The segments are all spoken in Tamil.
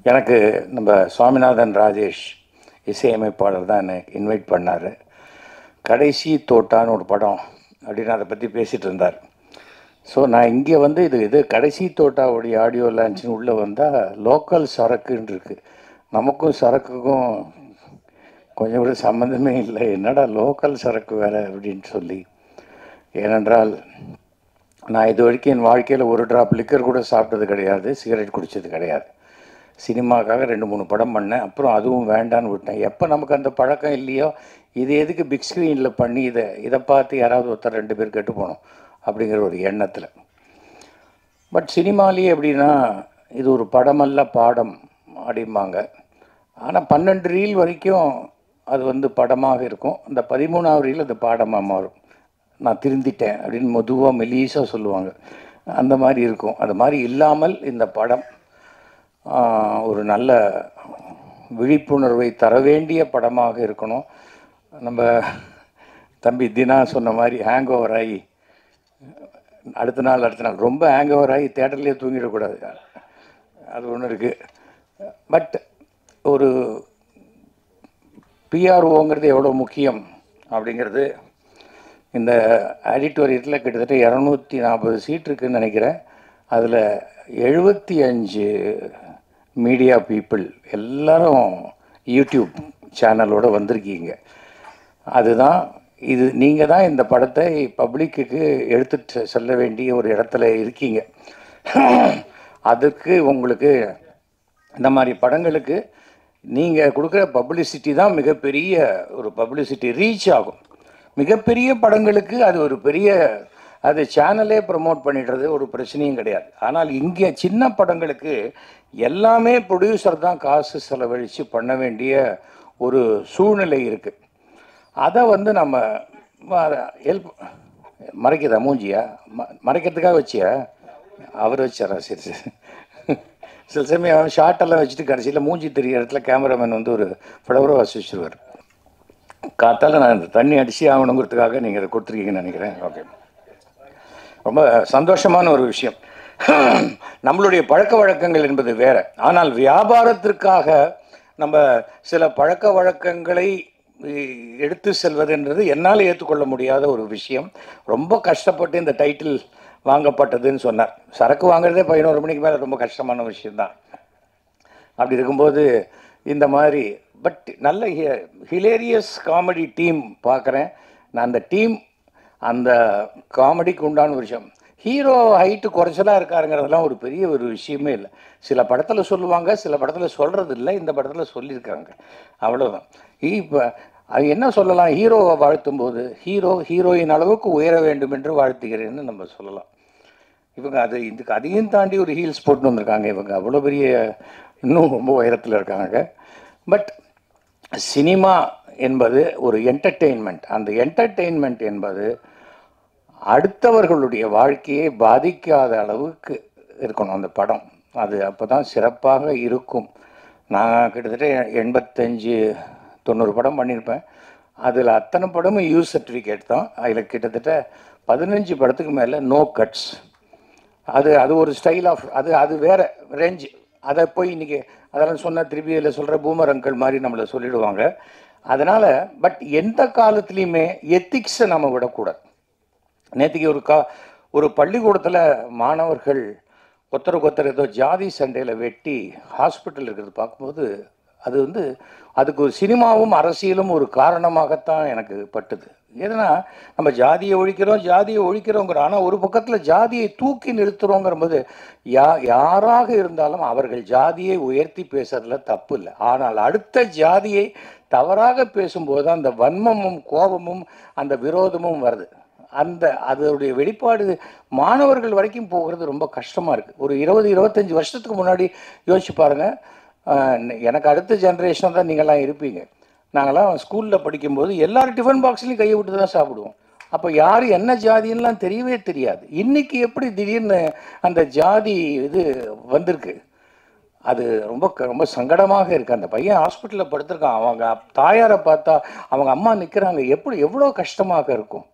எனக்கு நம்ம சுவாமிநாதன் ராஜேஷ் இசையமைப்பாளர் தான் என்னை இன்வைட் பண்ணார் கடைசி தோட்டான்னு ஒரு படம் அப்படின்னு அதை பற்றி பேசிகிட்டு இருந்தார் ஸோ நான் இங்கே வந்து இது இது கடைசி தோட்டாவுடைய ஆடியோ லான்ச்சின்னு உள்ளே வந்தால் லோக்கல் சரக்குன்னு இருக்குது நமக்கும் சரக்குக்கும் கொஞ்சம் கூட சம்மந்தமே இல்லை என்னடா லோக்கல் சரக்கு வேறு அப்படின்னு சொல்லி ஏனென்றால் நான் இது வரைக்கும் என் வாழ்க்கையில் ஒரு ட்ராப் லிக்கர் கூட சாப்பிட்டது கிடையாது சிகரெட் குடித்தது கிடையாது சினிமாக்காக ரெண்டு மூணு படம் பண்ணேன் அப்புறம் அதுவும் வேண்டான்னு விட்டேன் எப்போ நமக்கு அந்த பழக்கம் இல்லையோ இது எதுக்கு பிக் ஸ்க்ரீனில் பண்ணி இதை இதை பார்த்து யாராவது ஒருத்தர் ரெண்டு பேர் கெட்டு போகணும் அப்படிங்கிற ஒரு எண்ணத்தில் பட் சினிமாலேயே எப்படின்னா இது ஒரு படமல்ல பாடம் அப்படிம்பாங்க ஆனால் பன்னெண்டு ரீல் வரைக்கும் அது வந்து படமாக இருக்கும் அந்த பதிமூணாவது ரீல் அது பாடமாக மாறும் நான் திருந்திட்டேன் அப்படின்னு மெதுவாக மெலீஸாக சொல்லுவாங்க அந்த மாதிரி இருக்கும் அது மாதிரி இல்லாமல் இந்த படம் ஆஹ், ஒரு நல்ல விழிப்புணர்வை தர வேண்டிய படமாக இருக்கணும் நம்ம தம்பி தினா சொன்ன மாதிரி ஹேங் ஓவர் ஆகி அடுத்த நாள் அடுத்த நாள் ரொம்ப ஹேங் ஓவர் ஆகி தேட்டர்லேயே தூங்கிடக்கூடாது அது ஒன்று இருக்குது பட் ஒரு பிஆர்ஓங்கிறது எவ்வளோ முக்கியம் அப்படிங்கிறது இந்த ஆடிட்டோரியத்தில் கிட்டத்தட்ட இரநூத்தி நாற்பது சீட் இருக்குன்னு நினைக்கிறேன் அதில் எழுபத்தி அஞ்சு மீடியா பீப்புள் எல்லாரும் யூடியூப் சேனலோட வந்திருக்கீங்க அதுதான் இது நீங்கள் தான் இந்த படத்தை பப்ளிக்குக்கு எடுத்துட்டு செல்ல வேண்டிய ஒரு இடத்துல இருக்கீங்க அதுக்கு உங்களுக்கு இந்த மாதிரி படங்களுக்கு நீங்கள் கொடுக்குற பப்ளிசிட்டி தான் மிகப்பெரிய ஒரு பப்ளிசிட்டி ரீச் ஆகும் மிகப்பெரிய படங்களுக்கு அது ஒரு பெரிய அது சேனலே ப்ரமோட் பண்ணிடுறது ஒரு பிரச்சனையும் கிடையாது ஆனால் இங்கே சின்ன படங்களுக்கு எல்லாமே ப்ரொடியூசர் தான் காசு செலவழித்து பண்ண வேண்டிய ஒரு சூழ்நிலை இருக்குது அதை வந்து நம்ம ஹெல்ப் மறைக்குதா மூஞ்சியா ம மறைக்கிறதுக்காக வச்சியா அவர் வச்சாரா சரி சரி சில சமயம் ஷார்ட்டெல்லாம் வச்சுட்டு கடைசியில் மூஞ்சி தெரிய இடத்துல கேமராமேன் வந்து ஒரு படவரை வாசி வச்சுருவார் காத்தால நான் இந்த தண்ணி அடிச்சு ஆகணுங்கிறதுக்காக நீங்கள் இதை கொடுத்துருக்கீங்கன்னு நினைக்கிறேன் ஓகே ரொம்ப சந்தோஷமான ஒரு விஷயம் நம்மளுடைய பழக்க வழக்கங்கள் என்பது வேற ஆனால் வியாபாரத்திற்காக நம்ம சில பழக்க வழக்கங்களை இ- எடுத்து செல்வதுன்றது என்னால் ஏற்றுக்கொள்ள முடியாத ஒரு விஷயம் ரொம்ப கஷ்டப்பட்டு இந்த டைட்டில் வாங்கப்பட்டதுன்னு சொன்னார் சரக்கு வாங்குறதே பதினோரு மணிக்கு மேலே ரொம்ப கஷ்டமான விஷயம்தான் அப்படி இருக்கும்போது இந்த மாதிரி பட் நல்ல ஹிலேரியஸ் காமெடி டீம் பார்க்குறேன் நான் அந்த டீம் அந்த காமெடிக்கு உண்டான ஒரு விஷயம் ஹீரோ ஹைட்டு குறைச்சலாக இருக்காருங்கிறதெல்லாம் ஒரு பெரிய ஒரு விஷயமே இல்லை சில படத்தில் சொல்லுவாங்க சில படத்தில் சொல்கிறது இல்லை இந்த படத்தில் சொல்லியிருக்காங்க அவ்வளோதான் இப்போ அது என்ன சொல்லலாம் ஹீரோவை வாழ்த்தும் போது ஹீரோ ஹீரோயின் அளவுக்கு உயர வேண்டும் என்று வாழ்த்துகிறேன்னு நம்ம சொல்லலாம் இவங்க அது இதுக்கு அதையும் தாண்டி ஒரு ஹீல்ஸ் போட்டு வந்திருக்காங்க இவங்க அவ்வளோ பெரிய இன்னும் ரொம்ப உயரத்தில் இருக்காங்க பட் சினிமா என்பது ஒரு என்டர்டெயின்மெண்ட் அந்த என்டர்டெயின்மெண்ட் என்பது அடுத்தவர்களுடைய வாழ்க்கையை பாதிக்காத அளவுக்கு இருக்கணும் அந்த படம் அது அப்போ தான் சிறப்பாக இருக்கும் நான் கிட்டத்தட்ட எண்பத்தஞ்சு தொண்ணூறு படம் பண்ணியிருப்பேன் அதில் அத்தனை படமும் யூ சர்டிஃபிகேட் தான் அதில் கிட்டத்தட்ட பதினஞ்சு படத்துக்கு மேலே நோ கட்ஸ் அது அது ஒரு ஸ்டைல் ஆஃப் அது அது வேற ரேஞ்ச் அதை போய் இன்னைக்கு அதெல்லாம் சொன்ன திருப்பி இதில் சொல்கிற பூமர் அங்கிள் மாதிரி நம்மளை சொல்லிடுவாங்க அதனால் பட் எந்த காலத்துலேயுமே எத்திக்ஸை நம்ம விடக்கூடாது நேற்றுக்கு ஒரு கா ஒரு பள்ளிக்கூடத்தில் மாணவர்கள் ஒருத்தருக்கு ஒருத்தர் ஏதோ ஜாதி சண்டையில் வெட்டி ஹாஸ்பிட்டல் இருக்கிறது பார்க்கும்போது அது வந்து அதுக்கு ஒரு சினிமாவும் அரசியலும் ஒரு காரணமாகத்தான் எனக்கு பட்டுது ஏன்னா நம்ம ஜாதியை ஒழிக்கிறோம் ஜாதியை ஒழிக்கிறோங்கிற ஆனால் ஒரு பக்கத்தில் ஜாதியை தூக்கி நிறுத்துறோங்கிற போது யா யாராக இருந்தாலும் அவர்கள் ஜாதியை உயர்த்தி பேசுறதுல தப்பு இல்லை ஆனால் அடுத்த ஜாதியை தவறாக பேசும்போது அந்த வன்மமும் கோபமும் அந்த விரோதமும் வருது அந்த அதோடைய வெளிப்பாடு மாணவர்கள் வரைக்கும் போகிறது ரொம்ப கஷ்டமாக இருக்குது ஒரு இருபது இருபத்தஞ்சி வருஷத்துக்கு முன்னாடி யோசிச்சு பாருங்கள் எனக்கு அடுத்த ஜென்ரேஷன் தான் நீங்கள்லாம் இருப்பீங்க நாங்களாம் ஸ்கூலில் படிக்கும்போது எல்லாரும் டிஃபன் பாக்ஸ்லையும் கையை விட்டு தான் சாப்பிடுவோம் அப்போ யார் என்ன ஜாதின்னுலாம் தெரியவே தெரியாது இன்னைக்கு எப்படி திடீர்னு அந்த ஜாதி இது வந்திருக்கு அது ரொம்ப க- ரொம்ப சங்கடமாக இருக்கு அந்த பையன் ஹாஸ்பிட்டலில் படுத்திருக்கான் அவங்க அப்- தாயாரை பார்த்தா அவங்க அம்மா நிற்கிறாங்க எப்படி எவ்வளோ கஷ்டமாக இருக்கும்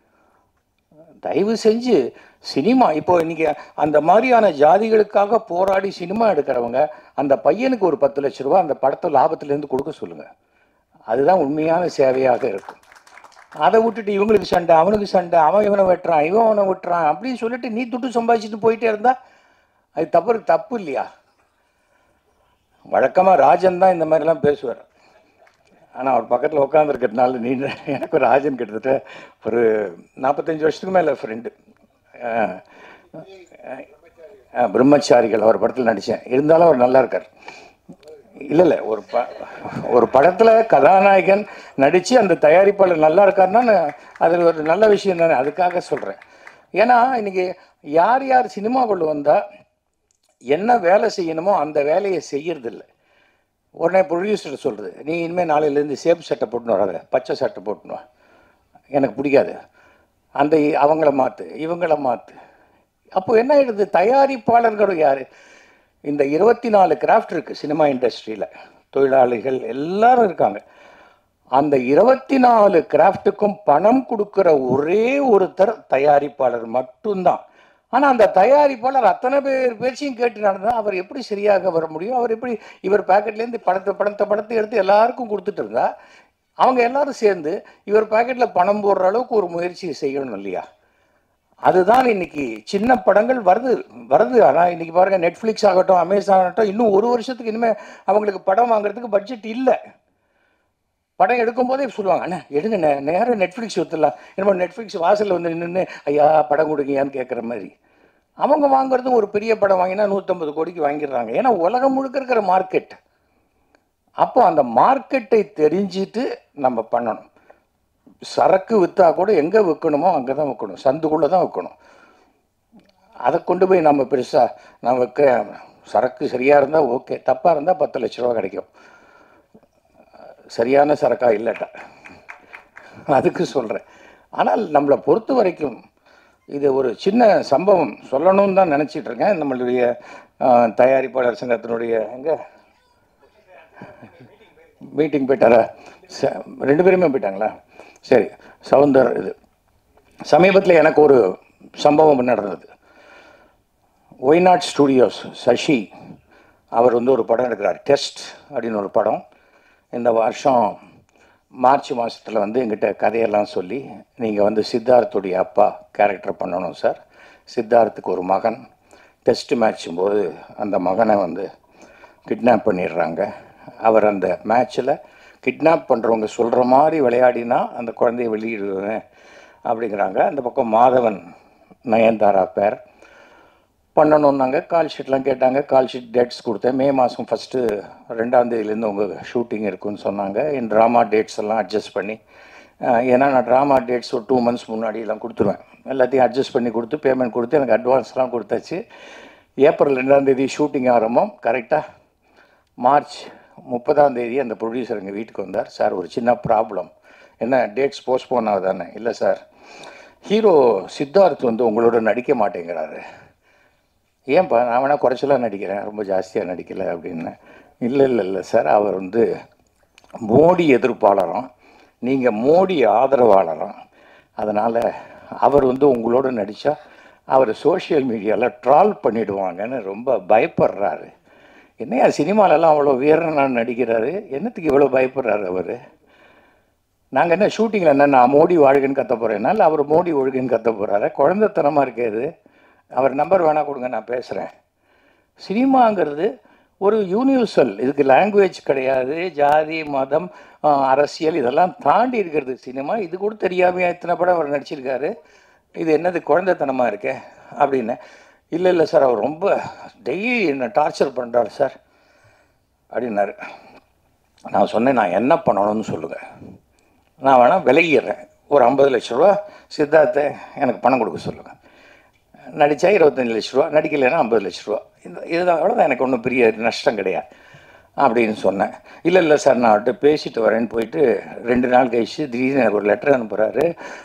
தயவு செஞ்சு சினிமா இப்போ இன்னைக்கு அந்த மாதிரியான ஜாதிகளுக்காக போராடி சினிமா எடுக்கிறவங்க அந்த பையனுக்கு ஒரு பத்து லட்ச ரூபா அந்த படத்தை லாபத்துலேருந்து கொடுக்க சொல்லுங்கள் அதுதான் உண்மையான சேவையாக இருக்கும் அதை விட்டுட்டு இவங்களுக்கு சண்டை அவனுக்கு சண்டை அவன் இவனை வெட்டுறான் இவன் அவனை வெட்டுறான் அப்படின்னு சொல்லிட்டு நீ துட்டு சம்பாதிச்சுட்டு போயிட்டே இருந்தா அது தப்பு தப்பு இல்லையா வழக்கமாக ராஜன் தான் இந்த மாதிரிலாம் பேசுவார் ஆனால் அவர் பக்கத்தில் உட்காந்துருக்கிறதுனால நீ எனக்கு ராஜன் கிட்டத்தட்ட ஒரு நாற்பத்தஞ்சு வருஷத்துக்கு மேலே ஃப்ரெண்டு பிரம்மச்சாரிகள் அவர் படத்தில் நடித்தேன் இருந்தாலும் அவர் நல்லா இருக்கார் இல்லை இல்லை ஒரு ப ஒரு படத்தில் கதாநாயகன் நடித்து அந்த தயாரிப்பாளர் நல்லா இருக்காருன்னா நான் அது ஒரு நல்ல விஷயம் தானே அதுக்காக சொல்கிறேன் ஏன்னா இன்னைக்கு யார் யார் சினிமாக்குள்ள வந்தால் என்ன வேலை செய்யணுமோ அந்த வேலையை செய்யறதில்ல உடனே ப்ரொடியூசர் சொல்கிறது நீ இனிமேல் நாளையிலேருந்து சேப்பு சட்டை போட்டுன்னு வராத பச்சை சட்டை போட்டுன்னு வா எனக்கு பிடிக்காது அந்த அவங்கள மாற்று இவங்கள மாற்று அப்போ என்ன ஆயிடுது தயாரிப்பாளர்கள் யார் இந்த இருபத்தி நாலு கிராஃப்ட் இருக்குது சினிமா இண்டஸ்ட்ரியில் தொழிலாளிகள் எல்லாரும் இருக்காங்க அந்த இருபத்தி நாலு கிராஃப்ட்டுக்கும் பணம் கொடுக்குற ஒரே ஒருத்தர் தயாரிப்பாளர் மட்டும்தான் ஆனால் அந்த தயாரிப்பாளர் அத்தனை பேர் பேச்சையும் கேட்டு நடந்தால் அவர் எப்படி சரியாக வர முடியும் அவர் எப்படி இவர் பேக்கெட்லேருந்து படத்தை படத்தை படத்தை எடுத்து எல்லாருக்கும் கொடுத்துட்டு இருந்தா அவங்க எல்லாரும் சேர்ந்து இவர் பாக்கெட்டில் பணம் போடுற அளவுக்கு ஒரு முயற்சி செய்யணும் இல்லையா அதுதான் இன்னைக்கு சின்ன படங்கள் வருது வருது ஆனால் இன்னைக்கு பாருங்க நெட்ஃப்ளிக்ஸ் ஆகட்டும் அமேசான் ஆகட்டும் இன்னும் ஒரு வருஷத்துக்கு இனிமேல் அவங்களுக்கு படம் வாங்குறதுக்கு பட்ஜெட் இல்லை படம் எடுக்கும் போதே சொல்லுவாங்க அண்ணா எடுங்க நே நேரம் நெட்ஃப்ளிக்ஸ் ஊற்றலாம் என்னமோ நெட்ஃப்ளிக்ஸ் வாசலில் வந்து நின்று ஐயா படம் கொடுங்கயான்னு கேட்குற மாதிரி அவங்க வாங்குறதும் ஒரு பெரிய படம் வாங்கினா நூற்றம்பது கோடிக்கு வாங்கிடுறாங்க ஏன்னா உலகம் முழுக்க இருக்கிற மார்க்கெட் அப்போ அந்த மார்க்கெட்டை தெரிஞ்சிட்டு நம்ம பண்ணணும் சரக்கு விற்றா கூட எங்கே விற்கணுமோ அங்கே தான் விற்கணும் சந்துக்குள்ளே தான் விற்கணும் அதை கொண்டு போய் நம்ம பெருசாக நான் வைக்க சரக்கு சரியாக இருந்தால் ஓகே தப்பாக இருந்தால் பத்து லட்ச ரூபா கிடைக்கும் சரியான சரக்கா இல்லட்டா அதுக்கு சொல்கிறேன் ஆனால் நம்மளை பொறுத்த வரைக்கும் இது ஒரு சின்ன சம்பவம் சொல்லணும்னு தான் நினச்சிட்டு இருக்கேன் நம்மளுடைய ஆஹ், தயாரிப்பாளர் சங்கத்தினுடைய எங்கே மீட்டிங் போயிட்டாரா ச- ரெண்டு பேருமே போயிட்டாங்களா சரி சவுந்தர் இது சமீபத்தில் எனக்கு ஒரு சம்பவம் நடந்தது ஒய்நாட் ஸ்டூடியோஸ் சசி அவர் வந்து ஒரு படம் எடுக்கிறார் டெஸ்ட் அப்படின்னு ஒரு படம் இந்த வருஷம் மார்ச் மாதத்தில் வந்து எங்கிட்ட கதையெல்லாம் சொல்லி நீங்கள் வந்து சித்தார்த்துடைய அப்பா கேரக்டர் பண்ணணும் சார் சித்தார்த்துக்கு ஒரு மகன் டெஸ்ட் மேட்சும் போது அந்த மகனை வந்து கிட்னாப் பண்ணிடுறாங்க அவர் அந்த மேட்ச்சில் கிட்னாப் பண்ணுறவங்க சொல்கிற மாதிரி விளையாடினா அந்த குழந்தைய வெளியிடுவேன் அப்படிங்கிறாங்க அந்த பக்கம் மாதவன் நயன்தாரா பேர் பண்ணணுன்னாங்க கால் ஷீட்லாம் கேட்டாங்க கால் ஷீட் டேட்ஸ் கொடுத்தேன் மே மாதம் ஃபஸ்ட்டு ரெண்டாம் தேதியிலேருந்து உங்கள் ஷூட்டிங் இருக்குன்னு சொன்னாங்க என் ட்ராமா டேட்ஸ் எல்லாம் அட்ஜஸ்ட் பண்ணி அஹ், ஏன்னா நான் ட்ராமா டேட்ஸ் ஒரு டூ மந்த்ஸ் முன்னாடி எல்லாம் கொடுத்துருவேன் எல்லாத்தையும் அட்ஜஸ்ட் பண்ணி கொடுத்து பேமெண்ட் கொடுத்து எனக்கு அட்வான்ஸ்லாம் கொடுத்தாச்சு ஏப்ரல் ரெண்டாம் தேதி ஷூட்டிங் ஆரம்பம் கரெக்டாக மார்ச் முப்பதாம் தேதி அந்த ப்ரொடியூசர் எங்கள் வீட்டுக்கு வந்தார் சார் ஒரு சின்ன ப்ராப்ளம் என்ன டேட்ஸ் போஸ்ட்போன் ஆகுதானே இல்லை சார் ஹீரோ சித்தார்த் வந்து உங்களோட நடிக்க மாட்டேங்கிறாரு ஏன்பா நான் வேணால் குறைச்சலாக நடிக்கிறேன் ரொம்ப ஜாஸ்தியாக நடிக்கலை அப்படின்னு இல்லை இல்லை இல்லை சார் அவர் வந்து மோடி எதிர்ப்பாளரும் நீங்கள் மோடி ஆதரவாளரும் அதனால் அவர் வந்து உங்களோட நடித்தா அவர் சோஷியல் மீடியாவில் ட்ரால் பண்ணிடுவாங்கன்னு ரொம்ப பயப்படுறாரு என்னையா சினிமாலெல்லாம் அவ்வளோ வீரனாக நடிக்கிறாரு என்னத்துக்கு இவ்வளோ பயப்படுறாரு அவர் நாங்கள் என்ன ஷூட்டிங்கில் என்ன நான் மோடி வாழ்கன்னு கத்த போகிறேன்னா இல்லை அவர் மோடி ஒழுகுன்னு கத்த போகிறாரு குழந்தைத்தனமாக இருக்காது அவர் நம்பர் வேணா கொடுங்க நான் பேசுகிறேன் சினிமாங்கிறது ஒரு யூனிவர்சல் இதுக்கு லாங்குவேஜ் கிடையாது ஜாதி மதம் ஆஹ், அரசியல் இதெல்லாம் தாண்டி இருக்கிறது சினிமா இது கூட தெரியாமையா இத்தனை படம் அவர் நடிச்சிருக்காரு இது என்னது குழந்தைத்தனமாக இருக்கே அப்படின்னு இல்லை இல்லை சார் அவர் ரொம்ப டெய்லி என்ன டார்ச்சர் பண்ணுறாரு சார் அப்படின்னாரு நான் சொன்னேன் நான் என்ன பண்ணணும்னு சொல்லுங்கள் நான் வேணால் விலகிடுறேன் ஒரு ஐம்பது லட்ச ரூபா சித்தார்த்தை எனக்கு பணம் கொடுக்க சொல்லுங்கள் நடித்தா இருபத்தஞ்சி லட்ச ரூபா நடிக்கலைன்னா ஐம்பது லட்ச ரூபா இந்த இதுதான் அவ்வளோதான் எனக்கு ஒன்றும் பெரிய நஷ்டம் கிடையாது அப்படின்னு சொன்னேன் இல்லை இல்லை சார் நான் அவர்கிட்ட பேசிட்டு வரேன்னு போயிட்டு ரெண்டு நாள் கழிச்சு திடீர்னு எனக்கு ஒரு லெட்டர் அனுப்புகிறாரு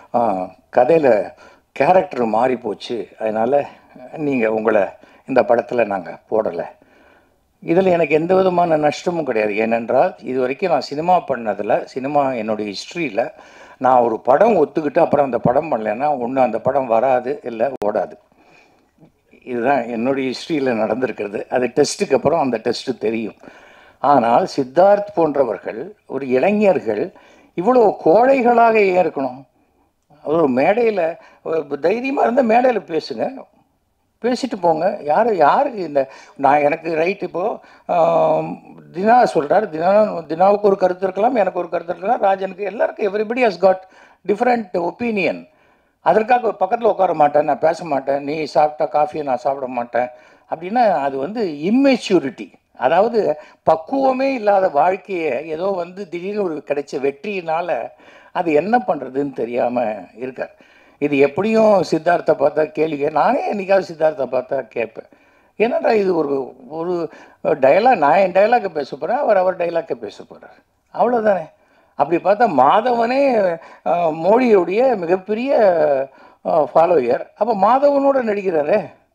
கதையில் கேரக்டர் மாறி போச்சு அதனால் நீங்கள் உங்களை இந்த படத்தில் நாங்கள் போடலை இதில் எனக்கு எந்த விதமான நஷ்டமும் கிடையாது ஏனென்றால் இது வரைக்கும் நான் சினிமா பண்ணதில் சினிமா என்னுடைய ஹிஸ்ட்ரியில் நான் ஒரு படம் ஒத்துக்கிட்டு அப்புறம் அந்த படம் பண்ணலைன்னா ஒன்று அந்த படம் வராது இல்லை ஓடாது இதுதான் என்னுடைய ஹிஸ்ட்ரியில் நடந்திருக்கிறது அது டெஸ்ட்டுக்கு அப்புறம் அந்த டெஸ்ட்டு தெரியும் ஆனால் சித்தார்த் போன்றவர்கள் ஒரு இளைஞர்கள் இவ்வளோ கோழைகளாக ஏன் இருக்கணும் ஒரு மேடையில் தைரியமாக இருந்தால் மேடையில் பேசுங்க பேசிட்டு போங்க யார் யாருக்கு இந்த நான் எனக்கு ரைட் இப்போது தினா சொல்கிறார் தினா தினாவுக்கு ஒரு கருத்து இருக்கலாம் எனக்கு ஒரு கருத்து இருக்கலாம் ராஜனுக்கு எல்லாருக்கும் everybody has got different opinion அதற்காக பக்கத்தில் உட்கார மாட்டேன் நான் பேச மாட்டேன் நீ சாப்பிட்டா காஃபியை நான் சாப்பிட மாட்டேன் அப்படின்னா அது வந்து இம்மெச்சூரிட்டி அதாவது பக்குவமே இல்லாத வாழ்க்கையை ஏதோ வந்து திடீர்னு ஒரு கிடைச்ச வெற்றியினால் அது என்ன பண்ணுறதுன்னு தெரியாமல் இருக்கார் இது எப்படியும் சித்தார்த்தை பார்த்தா கேள்வி நானே என்னைக்காவது சித்தார்த்தை பார்த்தா கேட்பேன் என்னடா இது ஒரு ஒரு டயலாக் நான் என் டைலாக்கை பேச போகிறேன் அவர் அவர் டைலாக்கை பேச போகிறார் அவ்வளோதானே அப்படி பார்த்தா மாதவனே அஹ், மோடியுடைய மிகப்பெரிய ஃபாலோயர் அப்போ மாதவனோட நடிக்கிறாரே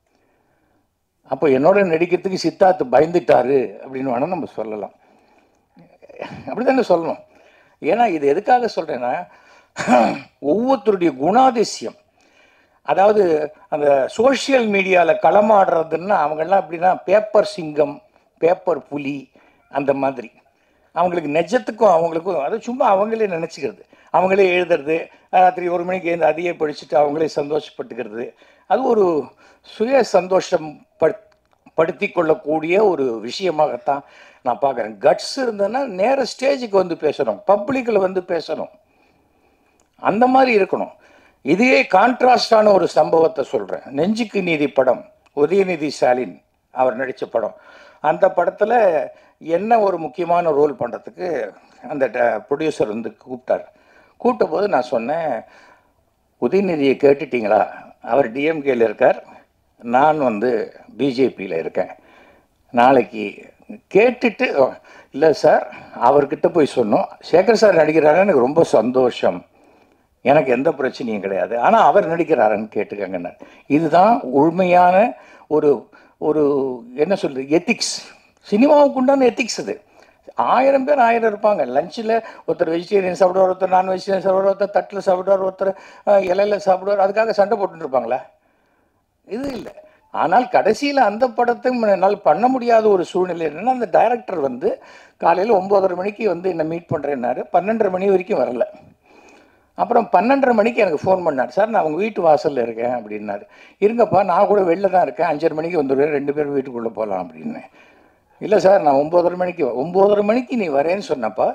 அப்போ என்னோட நடிக்கிறதுக்கு சித்தார்த்து பயந்துட்டாரு அப்படின்னு வேணால் நம்ம சொல்லலாம் அப்படி தானே சொல்லணும் ஏன்னா இது எதுக்காக சொல்கிறேன்னா ஒவ்வொருத்தருடைய குணாதிசயம் அதாவது அந்த சோஷியல் மீடியாவில் களமாடுறதுன்னா அவங்கெல்லாம் எப்படின்னா பேப்பர் சிங்கம் பேப்பர் புலி அந்த மாதிரி அவங்களுக்கு நெஜத்துக்கும் அவங்களுக்கும் அது சும்மா அவங்களே நினச்சிக்கிறது அவங்களே எழுதுறது ராத்திரி ஒரு மணிக்கு எழுந்து அதையே படிச்சுட்டு அவங்களே சந்தோஷப்பட்டுக்கிறது அது ஒரு சுய சந்தோஷம் பட் படுத்தி கொள்ளக்கூடிய ஒரு விஷயமாகத்தான் நான் பார்க்குறேன் கட்ஸ் இருந்ததுன்னா நேர ஸ்டேஜுக்கு வந்து பேசணும் பப்ளிக்கில் வந்து பேசணும் அந்த மாதிரி இருக்கணும் இதையே கான்ட்ராஸ்டான ஒரு சம்பவத்தை சொல்கிறேன் நெஞ்சுக்கு நீதி படம் உதயநிதி ஸ்டாலின் அவர் நடித்த படம் அந்த படத்தில் என்ன ஒரு முக்கியமான ரோல் பண்ணுறதுக்கு அந்த ப்ரொடியூசர் வந்து கூப்பிட்டார் கூப்பிட்ட போது நான் சொன்னேன் உதயநிதியை கேட்டுட்டீங்களா அவர் டிஎம்கேல இருக்கார் நான் வந்து பிஜேபியில் இருக்கேன் நாளைக்கு கேட்டுட்டு இல்லை சார் அவர்கிட்ட போய் சொன்னோம் சேகர் சார் நடிக்கிறாரு எனக்கு ரொம்ப சந்தோஷம் எனக்கு எந்த பிரச்சனையும் கிடையாது ஆனால் அவர் நடிக்கிறாருன்னு கேட்டுக்கங்கன்னு இதுதான் உண்மையான ஒரு ஒரு என்ன சொல்றது எத்திக்ஸ் சினிமாவுக்கு உண்டான எத்திக்ஸ் அது ஆயிரம் பேர் ஆயிரம் இருப்பாங்க லஞ்சில் ஒருத்தர் வெஜிடேரியன் சாப்பிடுவார் ஒருத்தர் நான் வெஜிடேரியன் சாப்பிடுவார் ஒருத்தர் தட்டில் சாப்பிடுவார் ஒருத்தர் அஹ், இலையில சாப்பிடுவார் அதுக்காக சண்டை போட்டுட்டு இருப்பாங்களா இது இல்லை ஆனால் கடைசியில் அந்த படத்தை என்னால் பண்ண முடியாத ஒரு சூழ்நிலை என்னன்னா அந்த டைரக்டர் வந்து காலையில் ஒம்போதரை மணிக்கு வந்து என்னை மீட் பண்ணுறேன்னாரு பன்னெண்டரை மணி வரைக்கும் வரல அப்புறம் பன்னெண்டரை மணிக்கு எனக்கு ஃபோன் பண்ணார் சார் நான் உங்கள் வீட்டு வாசலில் இருக்கேன் அப்படின்னாரு இருங்கப்பா நான் கூட வெளில தான் இருக்கேன் அஞ்சரை மணிக்கு வந்துடுவேன் ரெண்டு பேரும் வீட்டுக்குள்ளே போகலாம் அப்படின்னு இல்லை சார் நான் ஒம்போதரை மணிக்கு ஒம்போதரை மணிக்கு நீ வரேன்னு சொன்னப்பா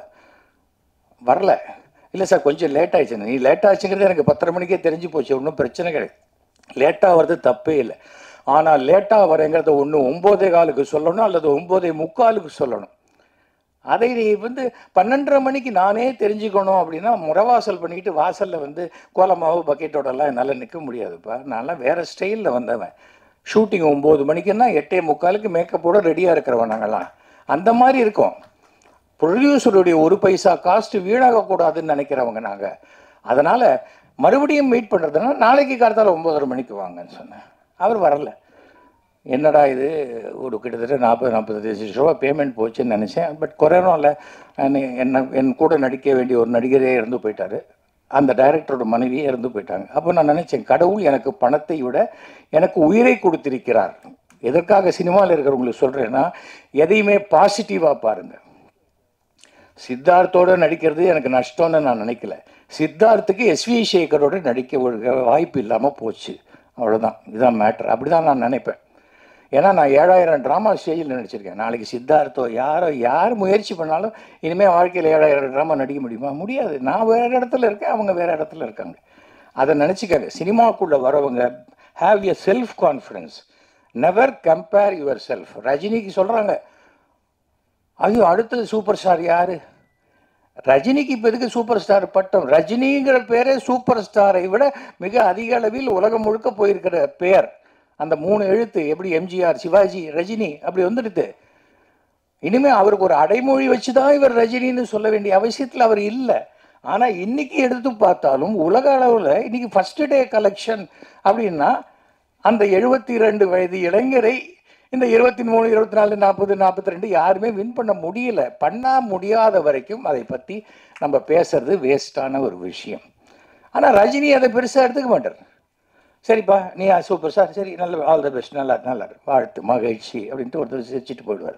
வரல இல்லை சார் கொஞ்சம் லேட் ஆயிடுச்சு நீ லேட் ஆச்சுங்கிறது எனக்கு பத்தரை மணிக்கே தெரிஞ்சு போச்சு ஒன்றும் பிரச்சனை கிடையாது லேட்டாக வர்றது தப்பே இல்லை ஆனால் லேட்டாக வரேங்கிறத ஒன்று ஒம்போதே காலுக்கு சொல்லணும் அல்லது ஒம்போதே முக்காலுக்கு சொல்லணும் அதை நீ வந்து பன்னெண்டரை மணிக்கு நானே தெரிஞ்சுக்கணும் அப்படின்னா முறவாசல் பண்ணிக்கிட்டு வாசலில் வந்து கோலமாவு பக்கெட்டோடலாம் என்னால் நிற்க முடியாதுப்பா நான்லாம் வேறு ஸ்டைலில் வந்தவன் ஷூட்டிங் ஒம்பது மணிக்குன்னா எட்டே முக்காலுக்கு மேக்கப்போட ரெடியாக இருக்கிறவன் நாங்கள்லாம் அந்த மாதிரி இருக்கோம் ப்ரொடியூசருடைய ஒரு பைசா காஸ்ட் வீணாகக்கூடாதுன்னு நினைக்கிறவங்க நாங்கள் அதனால் மறுபடியும் மீட் பண்ணுறதுனா நாளைக்கு காலத்தால் ஒம்பதரை மணிக்கு வாங்கன்னு சொன்னேன் அவர் வரல என்னடா இது ஒரு கிட்டத்தட்ட நாற்பது நாற்பத்தஞ்சு லட்ச ரூபா பேமெண்ட் போச்சுன்னு நினச்சேன் பட் கொரோனாவில் என்ன என் கூட நடிக்க வேண்டிய ஒரு நடிகரே இறந்து போயிட்டாரு அந்த டைரக்டரோட மனைவியே இறந்து போயிட்டாங்க அப்போ நான் நினச்சேன் கடவுள் எனக்கு பணத்தை விட எனக்கு உயிரை கொடுத்திருக்கிறார் எதற்காக சினிமாவில் இருக்கிறவங்களுக்கு சொல்கிறேன்னா எதையுமே பாசிட்டிவாக பாருங்கள் சித்தார்த்தோட நடிக்கிறது எனக்கு நஷ்டம்னு நான் நினைக்கல சித்தார்த்துக்கு எஸ்வி சேகரோட நடிக்க ஒரு வாய்ப்பு இல்லாமல் போச்சு அவ்வளோதான் இதுதான் மேட்ரு அப்படி தான் நான் நினைப்பேன் ஏன்னா நான் ஏழாயிரம் ட்ராமா ஸ்டேஜில் நடிச்சிருக்கேன் நாளைக்கு சித்தார்த்தோ யாரோ யார் முயற்சி பண்ணாலும் இனிமேல் வாழ்க்கையில் ஏழாயிரம் ட்ராமா நடிக்க முடியுமா முடியாது நான் வேறு இடத்துல இருக்கேன் அவங்க வேறு இடத்துல இருக்காங்க அதை நினச்சிக்காங்க சினிமாக்குள்ளே வரவங்க have a self confidence never compare your self ரஜினிக்கு சொல்கிறாங்க ஐயோ அடுத்தது சூப்பர் ஸ்டார் யாரு ரஜினிக்கு இப்போ எதுக்கு சூப்பர் ஸ்டார் பட்டம் ரஜினிங்கிற பேரே சூப்பர் ஸ்டாரை விட மிக அதிக அளவில் உலகம் முழுக்க போயிருக்கிற பெயர் அந்த மூணு எழுத்து எப்படி எம்ஜிஆர் சிவாஜி ரஜினி அப்படி வந்துடுது இனிமே அவருக்கு ஒரு அடைமொழி வச்சு தான் இவர் ரஜினின்னு சொல்ல வேண்டிய அவசியத்தில் அவர் இல்லை ஆனால் இன்னைக்கு எடுத்து பார்த்தாலும் உலக அளவில் இன்னைக்கு ஃபர்ஸ்ட் டே கலெக்ஷன் அப்படின்னா அந்த எழுபத்தி ரெண்டு வயது இளைஞரை இந்த இருபத்தி மூணு இருபத்தி நாலு நாற்பது நாற்பத்தி ரெண்டு யாருமே வின் பண்ண முடியல பண்ண முடியாத வரைக்கும் அதை பற்றி நம்ம பேசுறது வேஸ்டான ஒரு விஷயம் ஆனால் ரஜினி அதை பெருசாக எடுத்துக்க மாட்டார் சரிப்பா நீ சூப்பர் சார் சரி நல்ல ஆல் த பெஸ்ட் நல்லா நல்லா இரு. வாழ்த்து மகிழ்ச்சி அப்படின்ட்டு ஒருத்தர் சிரிச்சிட்டு போயிடுவார்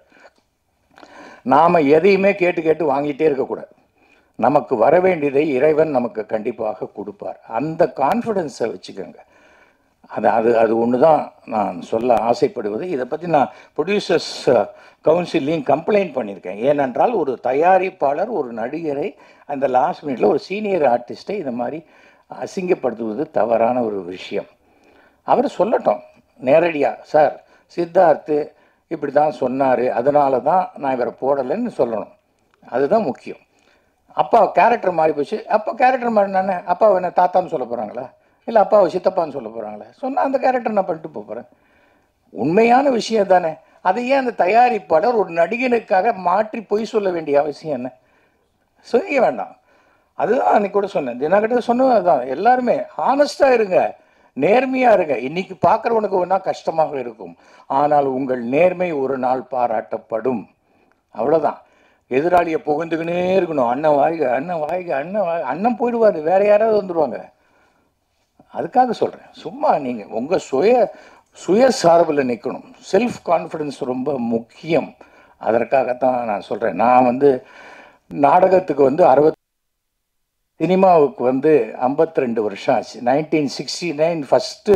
நாம் எதையுமே கேட்டு கேட்டு வாங்கிட்டே இருக்கக்கூடாது நமக்கு வர வேண்டியதை இறைவன் நமக்கு கண்டிப்பாக கொடுப்பார் அந்த கான்ஃபிடென்ஸை வச்சுக்கோங்க அது அது அது ஒன்று தான் நான் சொல்ல ஆசைப்படுவது இதை பற்றி நான் ப்ரொடியூசர்ஸ் கவுன்சிலையும் கம்ப்ளைண்ட் பண்ணியிருக்கேன் ஏனென்றால் ஒரு தயாரிப்பாளர் ஒரு நடிகரை அந்த லாஸ்ட் மினிட்ல ஒரு சீனியர் ஆர்டிஸ்ட்டை இந்த மாதிரி அசிங்கப்படுத்துவது தவறான ஒரு விஷயம் அவர் சொல்லட்டும் நேரடியாக சார் சித்தார்த்து இப்படி தான் சொன்னார் அதனால தான் நான் இவரை போடலைன்னு சொல்லணும் அதுதான் முக்கியம் அப்பா கேரக்டர் மாறி போச்சு அப்பா கேரக்டர் மாறினானே அப்பாவை என்ன தாத்தான்னு சொல்ல போகிறாங்களா இல்லை அப்பாவை சித்தப்பான்னு சொல்ல போகிறாங்களா சொன்னால் அந்த கேரக்டர் நான் பண்ணிட்டு போகிறேன் உண்மையான விஷயம் தானே அதை ஏன் அந்த தயாரிப்பாளர் ஒரு நடிகனுக்காக மாற்றி பொய் சொல்ல வேண்டிய அவசியம் என்ன செய்ய வேண்டாம் அதுதான் அன்னைக்கு கூட சொன்னேன் தினகட்ட சொன்னது அதுதான் எல்லாருமே ஹானஸ்டாக இருங்க நேர்மையாக இருங்க இன்னைக்கு பார்க்குறவனுக்கு ஒன்றா கஷ்டமாக இருக்கும் ஆனால் உங்கள் நேர்மை ஒரு நாள் பாராட்டப்படும் அவ்வளோதான் எதிராளியை புகழ்ந்துக்கினே இருக்கணும் அண்ணன் வாய்க அண்ணன் வாய்க அண்ணன் வாய் அண்ணன் போயிடுவார் வேற யாராவது வந்துடுவாங்க அதுக்காக சொல்கிறேன் சும்மா நீங்கள் உங்கள் சுய சுய சார்பில் நிற்கணும் செல்ஃப் கான்ஃபிடன்ஸ் ரொம்ப முக்கியம் அதற்காகத்தான் நான் சொல்கிறேன் நான் வந்து நாடகத்துக்கு வந்து அறுபத் சினிமாவுக்கு வந்து 52 ரெண்டு வருஷம் ஆச்சு நைன்டீன் சிக்ஸ்டி நைன் ஃபஸ்ட்டு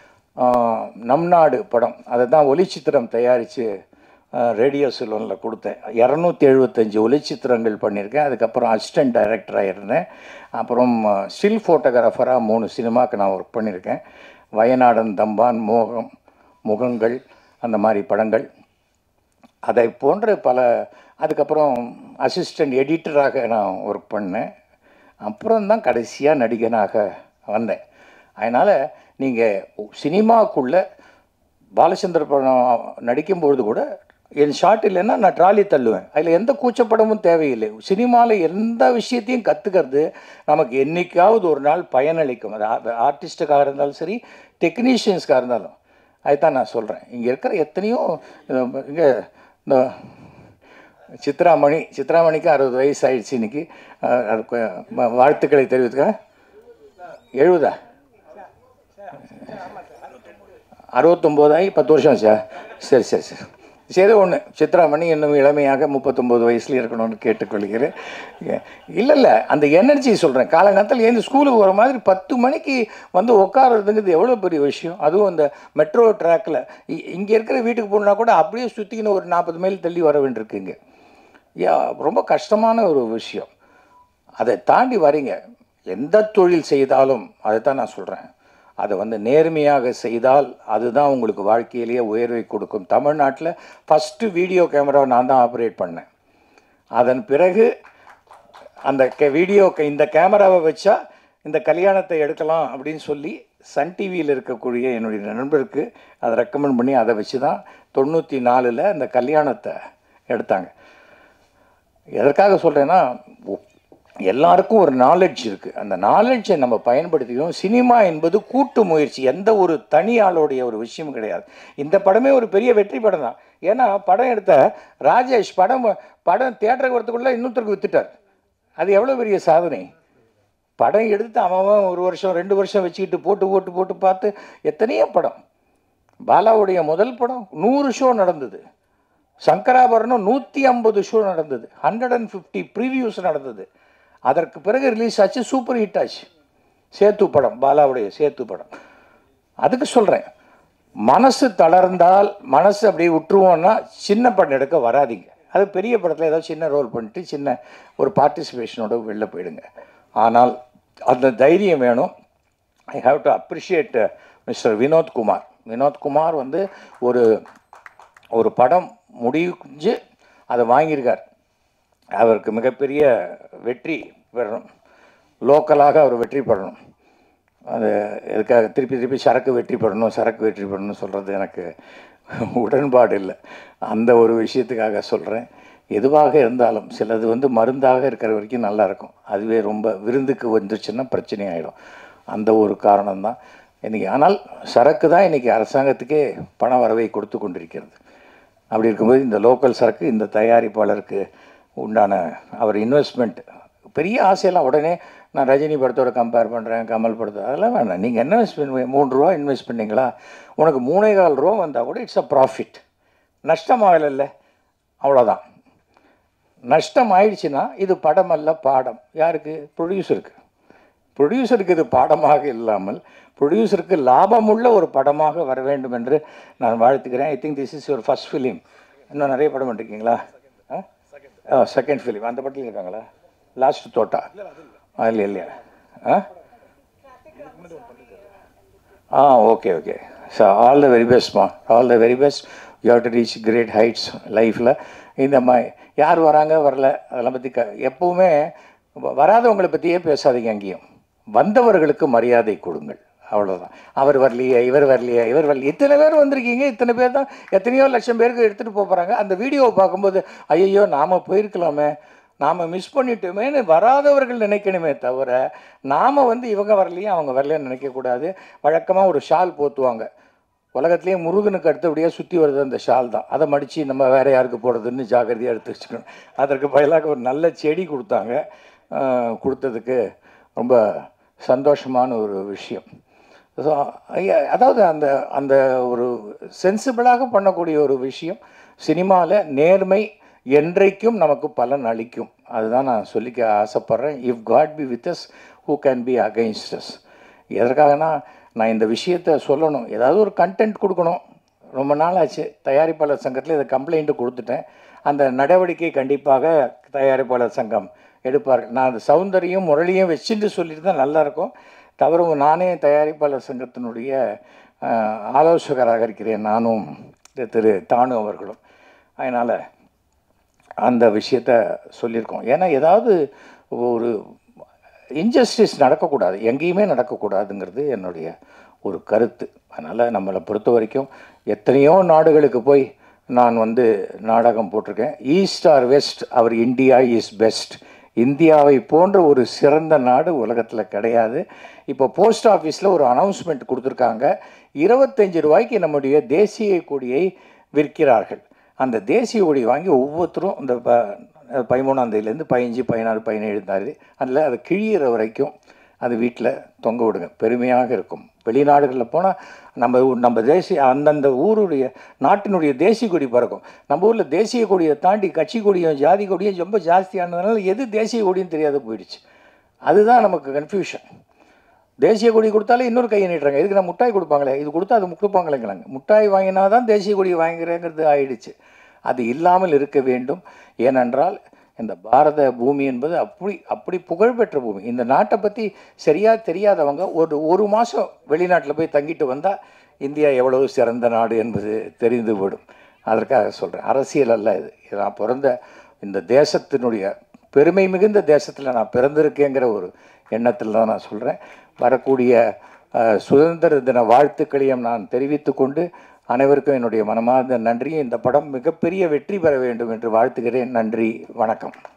நம் நாடு படம் அதை தான் ஒளிச்சித்திரம் தயாரித்து ரேடியோ சிலோனில் கொடுத்தேன் இரநூத்தி எழுபத்தஞ்சி ஒளிச்சித்திரங்கள் பண்ணியிருக்கேன் அதுக்கப்புறம் அசிஸ்டன்ட் டைரக்டராக இருந்தேன் அப்புறம் ஸ்டில் ஃபோட்டோகிராஃபராக மூணு சினிமாவுக்கு நான் ஒர்க் பண்ணியிருக்கேன் வயநாடன் தம்பான் மோகம் முகங்கள் அந்த மாதிரி படங்கள் அதை போன்ற பல அதுக்கப்புறம் அசிஸ்டன்ட் எடிட்டராக நான் ஒர்க் பண்ணேன் அப்புறம் தான் கடைசியாக நடிகனாக வந்தேன் அதனால் நீங்கள் சினிமாக்குள்ளே பாலச்சந்திர படம் நடிக்கும்பொழுது கூட என் ஷாட் இல்லைன்னா நான் ட்ராலி தள்ளுவேன் அதில் எந்த கூச்சப்படமும் தேவையில்லை சினிமாவில் எந்த விஷயத்தையும் கற்றுக்கிறது நமக்கு என்றைக்காவது ஒரு நாள் பயனளிக்கும் அது ஆர்டிஸ்ட்டுக்காக இருந்தாலும் சரி டெக்னீஷியன்ஸ்க்காக இருந்தாலும் அதுதான் நான் சொல்கிறேன் இங்கே இருக்கிற எத்தனையோ இங்கே இந்த சித்ராமணி சித்ராமணிக்கு அறுபது வயசு ஆயிடுச்சு இன்னைக்கு அஹ், அதுக்கு வா- வாழ்த்துக்களை தெரிவித்துக்க எழுபதா அறுபத்தொம்போதாகி பத்து வருஷம் ஆச்சா சரி சரி சரி சரி ஒன்று சித்ராமணி இன்னும் இளமையாக முப்பத்தொம்போது வயசுல இருக்கணும்னு கேட்டுக்கொள்கிறேன் இல்லை இல்லை அந்த எனர்ஜி சொல்கிறேன் காலங்காலத்தில் ஏந்து ஸ்கூலுக்கு வர மாதிரி பத்து மணிக்கு வந்து உட்காருறதுங்கிறது எவ்வளோ பெரிய விஷயம் அதுவும் அந்த மெட்ரோ ட்ராக்கில் இங்கே இருக்கிற வீட்டுக்கு போனால் கூட அப்படியே சுற்றிக்கின்னு ஒரு நாற்பது மைல் தள்ளி வர வேண்டியிருக்குங்க யா ரொம்ப கஷ்டமான ஒரு விஷயம் அதை தாண்டி வரீங்க எந்த தொழில் செய்தாலும் அதை தான் நான் சொல்கிறேன் அதை வந்து நேர்மையாக செய்தால் அதுதான் உங்களுக்கு வாழ்க்கையிலேயே உயர்வை கொடுக்கும் தமிழ்நாட்டில் ஃபஸ்ட்டு வீடியோ கேமராவை நான் தான் ஆப்ரேட் பண்ணேன் அதன் பிறகு அந்த கே வீடியோ இந்த கேமராவை வச்சா இந்த கல்யாணத்தை எடுக்கலாம் அப்படின்னு சொல்லி சன் டிவியில் இருக்கக்கூடிய என்னுடைய நண்பருக்கு அதை ரெக்கமெண்ட் பண்ணி அதை வச்சு தான் தொண்ணூற்றி நாலில் அந்த கல்யாணத்தை எடுத்தாங்க எதற்காக சொல்கிறேன்னா எல்லாருக்கும் ஒரு நாலெட்ஜ் இருக்குது அந்த நாலெட்ஜை நம்ம பயன்படுத்திக்கணும் சினிமா என்பது கூட்டு முயற்சி எந்த ஒரு தனி ஆளுடைய ஒரு விஷயம் கிடையாது இந்த படமே ஒரு பெரிய வெற்றி படம் தான் ஏன்னா படம் எடுத்த ராஜேஷ் படம் படம் தேட்டருக்கு வரத்துக்குள்ளே இன்னொருத்தருக்கு வித்துட்டார் அது எவ்வளோ பெரிய சாதனை படம் எடுத்து அவன் அவன் ஒரு வருஷம் ரெண்டு வருஷம் வச்சுக்கிட்டு போட்டு போட்டு போட்டு பார்த்து எத்தனையோ படம் பாலாவுடைய முதல் படம் நூறு ஷோ நடந்தது சங்கராபரணம் நூற்றி ஐம்பது ஷோ நடந்தது ஹண்ட்ரட் அண்ட் ஃபிஃப்டி ப்ரீவியூஸ் நடந்தது அதற்கு பிறகு ரிலீஸ் ஆச்சு சூப்பர் ஹிட் ஆச்சு சேத்து படம் பாலாவுடைய சேத்து படம் அதுக்கு சொல்கிறேன் மனசு தளர்ந்தால் மனசு அப்படியே விட்டுருவோன்னா சின்ன படம் எடுக்க வராதீங்க அது பெரிய படத்தில் ஏதோ சின்ன ரோல் பண்ணிட்டு சின்ன ஒரு பார்ட்டிசிபேஷனோட வெளில போயிடுங்க ஆனால் அந்த தைரியம் வேணும் I have to appreciate mister Vinod Kumar Vinod Kumar வந்து ஒரு ஒரு படம் முடிஞ்சு அதை வாங்கியிருக்கார் அவருக்கு மிகப்பெரிய வெற்றி பெறணும் லோக்கலாக அவர் வெற்றி பெறணும் அது எதுக்காக திருப்பி திருப்பி சரக்கு வெற்றி பெறணும் சரக்கு வெற்றி பெறணும் சொல்கிறது எனக்கு உடன்பாடு இல்லை அந்த ஒரு விஷயத்துக்காக சொல்கிறேன் எதுவாக இருந்தாலும் சிலது வந்து மருந்தாக இருக்கிற வரைக்கும் நல்லா இருக்கும் அதுவே ரொம்ப விருந்துக்கு வந்துச்சுன்னா பிரச்சனை ஆகிடும் அந்த ஒரு காரணம்தான் இன்றைக்கி ஆனால் சரக்கு தான் இன்றைக்கி அரசாங்கத்துக்கே பண வரவை கொடுத்து கொண்டிருக்கிறது அப்படி இருக்கும்போது இந்த லோக்கல் சரக்கு இந்த தயாரிப்பாளருக்கு உண்டான அவர் இன்வெஸ்ட்மெண்ட் பெரிய ஆசையெல்லாம் உடனே நான் ரஜினி படத்தோட கம்பேர் பண்ணுறேன் கமல் படத்தோட அதெல்லாம் வேண்டாம் நீங்கள் என்ன இன்வெஸ்ட் பண்ணுவீங்க மூணு ரூபா இன்வெஸ்ட் பண்ணீங்களா உனக்கு மூணே கால் ரூபா வந்தால் கூட இட்ஸ் அ ப்ராஃபிட் நஷ்டமாகலைல்ல அவ்வளோதான் நஷ்டம் ஆயிடுச்சுன்னா இது படம் அல்ல பாடம் யாருக்கு ப்ரொடியூசருக்கு ப்ரொடியூசருக்கு இது பாடமாக இல்லாமல் ப்ரொடியூசருக்கு லாபமுள்ள ஒரு படமாக வர வேண்டும் என்று நான் வாழ்த்துக்கிறேன் I think this is your first film இன்னும் நிறைய படம் பண்ணிருக்கீங்களா ஆ செகண்ட் ஃபிலிம் அந்த படத்தில் இருக்காங்களா லாஸ்ட் தோட்டா அதில் இல்லையா ஆ ஆ okay okay so all the very பெஸ்ட்மா all the very best you have to reach great heights லைஃப்பில் இந்த மாதிரி யார் வராங்க வரல அதெல்லாம் பற்றி க எப்போவுமே வ- வராதவங்களை பற்றியே பேசாதீங்க அங்கேயும் வந்தவர்களுக்கு மரியாதை கொடுங்கள் அவ்வளோதான் அவர் வரலையே இவர் வரலையே இவர் வரலையே இத்தனை பேர் வந்திருக்கீங்க இத்தனை பேர் தான் எத்தனையோ லட்சம் பேருக்கு எடுத்துகிட்டு போக போகிறாங்க அந்த வீடியோவை பார்க்கும்போது ஐயோ நாம் போயிருக்கலாமே நாம் மிஸ் பண்ணிட்டோமேன்னு வராதவர்கள் நினைக்கணுமே தவிர நாம் வந்து இவங்க வரலையே அவங்க வரலையேன்னு நினைக்கக்கூடாது வழக்கமாக ஒரு ஷால் போத்துவாங்க உலகத்துலேயே முருகனுக்கு அடுத்தபடியாக சுற்றி வருது அந்த ஷால் தான் அதை மடித்து நம்ம வேற யாருக்கு போடுறதுன்னு ஜாக்கிரதையாக எடுத்து வச்சுக்கணும் அதற்கு பதிலாக ஒரு நல்ல செடி கொடுத்தாங்க ஆஹ் கொடுத்ததுக்கு ரொம்ப சந்தோஷமான ஒரு விஷயம் ஸோ அதாவது அந்த அந்த ஒரு சென்சிபிளாக பண்ணக்கூடிய ஒரு விஷயம் சினிமாவில் நேர்மை என்றைக்கும் நமக்கு பலன் அளிக்கும் அதுதான் நான் சொல்லிக்க ஆசைப்பட்றேன் if God be with us who can be against us எதற்காகனா நான் இந்த விஷயத்தை சொல்லணும் ஏதாவது ஒரு கண்டென்ட் கொடுக்கணும் ரொம்ப நாள் ஆச்சு தயாரிப்பாளர் சங்கத்தில் இதை கம்ப்ளைண்ட்டு கொடுத்துட்டேன் அந்த நடவடிக்கை கண்டிப்பாக தயாரிப்பாளர் சங்கம் எடுப்பார்கள் நான் அந்த சௌந்தரியம் முரளியும் வச்சுட்டு சொல்லிட்டு தான் நல்லாயிருக்கும் தவறும் நானே தயாரிப்பாளர் சங்கத்தினுடைய ஆஹ், ஆலோசகராக இருக்கிறேன் நானும் திரு- திரு தானு அவர்களும் அதனால் அந்த விஷயத்த சொல்லியிருக்கோம் ஏன்னா ஏதாவது ஒரு இன்ஜஸ்டிஸ் நடக்கக்கூடாது எங்கேயுமே நடக்கக்கூடாதுங்கிறது என்னுடைய ஒரு கருத்து அதனால் நம்மளை பொறுத்த வரைக்கும் எத்தனையோ நாடுகளுக்கு போய் நான் வந்து நாடகம் போட்டிருக்கேன் east or west our India is best இந்தியாவை போன்ற ஒரு சிறந்த நாடு உலகத்தில் கிடையாது இப்போ போஸ்ட் ஆஃபீஸில் ஒரு அனௌன்ஸ்மெண்ட் கொடுத்துருக்காங்க இருபத்தஞ்சு ரூபாய்க்கு நம்முடைய தேசிய கொடியை விற்கிறார்கள் அந்த தேசிய கொடி வாங்கி ஒவ்வொருத்தரும் இந்த ப பதிமூணாம் தேதியிலேருந்து பதினஞ்சு பதினாறு பதினேழு தேதி அதில் அது கிழியிற வரைக்கும் அது வீட்டில் தொங்க விடுங்க பெருமையாக இருக்கும் வெளிநாடுகளில் போனால் நம்ம ஊ- நம்ம தேசிய அந்தந்த ஊருடைய நாட்டினுடைய தேசிய கொடி பறக்கும் நம்ம ஊரில் தேசிய கொடியை தாண்டி கட்சி கொடியும் ஜாதி கொடியும் ரொம்ப ஜாஸ்தியானதுனால எது தேசிய கொடின்னு தெரியாத போயிடுச்சு அதுதான் நமக்கு கன்ஃபியூஷன் தேசிய கொடி கொடுத்தாலே இன்னொரு கையை நீட்டுறாங்க இதுக்கு நான் முட்டாய் கொடுப்பாங்களே இது கொடுத்தா அது கொடுப்பாங்களேங்கிறாங்க முட்டாய் வாங்கினா தான் தேசிய கொடி வாங்குறேங்கிறது ஆயிடுச்சு அது இல்லாமல் இருக்க வேண்டும் ஏனென்றால் இந்த பாரத பூமி என்பது அப்படி அப்படி புகழ்பெற்ற பூமி இந்த நாட்டை பற்றி சரியாக தெரியாதவங்க ஒரு ஒரு மாதம் வெளிநாட்டில் போய் தங்கிட்டு வந்தால் இந்தியா எவ்வளவு சிறந்த நாடு என்பது தெரிந்து விடும் அதற்காக சொல்கிறேன் அரசியல் அல்ல இது இது நான் பிறந்த இந்த தேசத்தினுடைய பெருமை மிகுந்த தேசத்தில் நான் பிறந்திருக்கேங்கிற ஒரு எண்ணத்தில் தான் நான் சொல்கிறேன் வரக்கூடிய அஹ், சுதந்திர தின வாழ்த்துக்களையும் நான் தெரிவித்துக் கொண்டு அனைவருக்கும் என்னுடைய மனமார்ந்த நன்றியும் இந்த படம் மிகப்பெரிய வெற்றி பெற வேண்டும் என்று வாழ்த்துகிறேன் நன்றி வணக்கம்